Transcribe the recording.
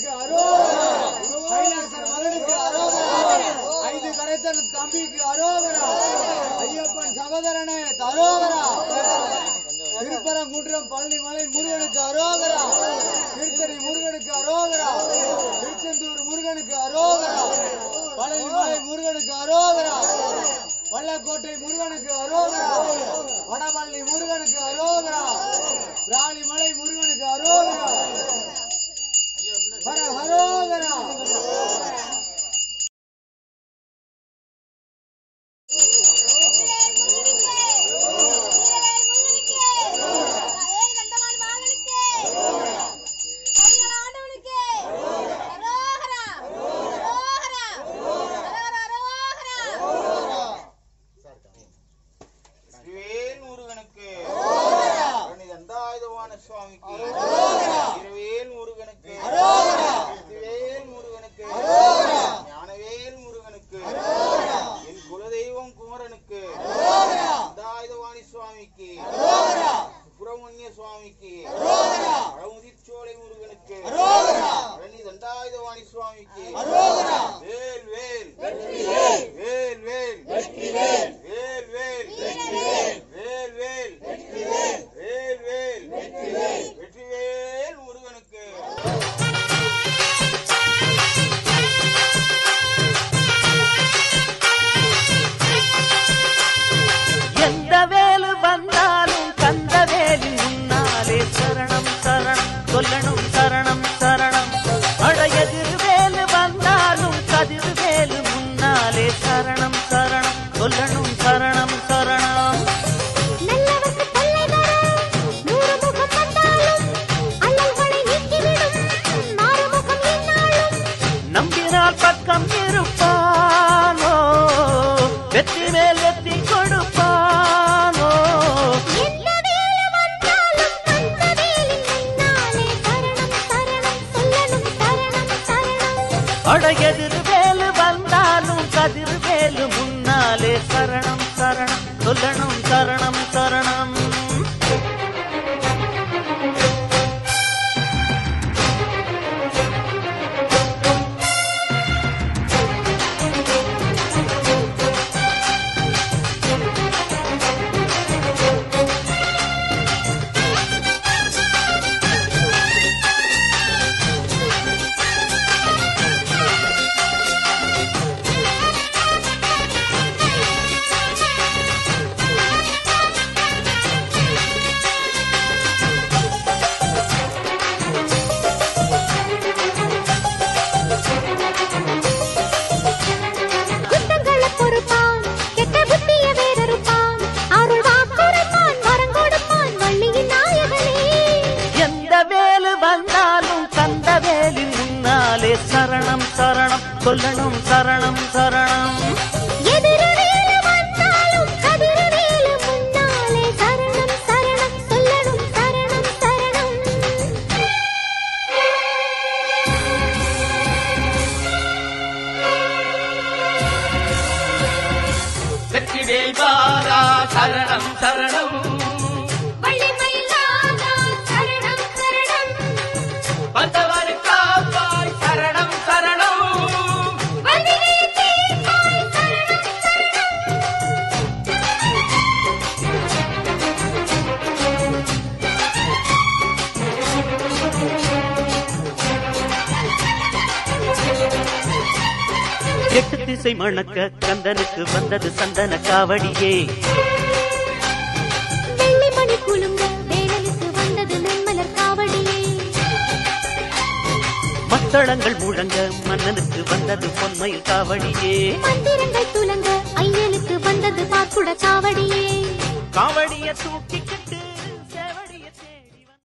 அரோகரா கைலாசர் மகனுக்கு அரோகரா ஐந்து கரைத்தன் தம்பிக்கு அரோகரா ஐயப்பன் சகோதரனே அரோகரா திருப்பரங்குன்றம் பழனிமலை முருகனுக்கு அரோகரா திருத்தணி முருகனுக்கு அரோகரா திருச்செந்தூர் முருகனுக்கு அரோகரா பழனிமலை முருகனுக்கு அரோகரா வல்லக்கோட்டை முருகனுக்கு அரோகரா வடபழனி முருகனுக்கு அரோகரா ராணிமலை முருகனுக்கு அரோகரா ஹர ஹரோகரா திருவேல் முருகனுக்கு தண்டாயுதவான சுவாமிக்கு திருவேல் முருகனுக்கு திருவேல் முருகனுக்கு ஞானவேல் முருகனுக்கு என் குலதெய்வம் குமரனுக்கு தண்டாயுதவாணி சுவாமிக்கு சுப்பிரமணிய சுவாமிக்கு பழமுதிர்ச்சோலை முருகனுக்கு பழனி தண்டாயுதவாணி சுவாமிக்கு வேல் வேல் வேல் வேல் வேல் வேல் வேல் வேல் வேல் வேல் வேல் வெற்றிவேல் முருகனுக்கு எந்த வேலு வந்தாலும் கந்த வேலின் முன்னாலே சரணம் சரணம் சொல்லணும் சரணம் சரணம் அட எதிர் வேலு வந்தாலும் கதிர் வேலு முன்னாலே சரணம் சரணம் சொல்லணும் சரணம் சரணம் நல்லவர்க்கு தொல்லை தர நூறு முகம் வந்தாலும் அல்லல்களை நீக்கிவிடும் மாறுமுகம் என்னாலும் நம்பினால் பக்கம் இருப்பானோ வெற்றி மேல் வெற்றி கொடுப்பானோ எந்த வேலை வந்தாலும் அந்த வேலின் முன்னாலே சரணம் சரணம் சொல்லணும் சரணம் சரணம் அட எதிர் வேலு வந்தாலும் கதிர் வேலு முன்னாலே சரணம் சரணம் சொல்லணும் சரணம் சரணம் குத்தங்களை பொறுப்பான் கெட்ட புத்திய வேறறுப்பான் அருள் வாக்குரைப்பான் வரம் கொடுப்பான் வள்ளியின் நாயகனே எந்த வேலு வந்தாலும் கந்த வேலின் முன்னாலே சரணம் சரணம் சொல்லணும் சரணம் சரணம் எதிரவேலு வந்தாலும் கதிரவேலு முன்னாலே சரணம் சரணம் சொல்லணும் சரணம் சரணம் வெற்றிவேல் பாரா சரணம் சரணம் வள்ளிமயிலாதா சரணம் சரணம் வந்தவர் காப்பாய் சரணம் சரணம் வந்திரே தீர்ப்பாய் சரணம் சரணம் எட்டு திசை மணக்க கந்தனுக்கு வந்தது சந்தன காவடியே வெள்ளிமணி குலுங்க வேலனுக்கு வந்தது மென்மலர் காவடியே மத்தளங்கள் முழங்க மன்னனுக்கு வந்தது பொன்மயில் காவடியே மந்திரங்கள் துலங்க ஐயனுக்கு வந்தது பாக்குட காவடியே காவடிய தூக்கி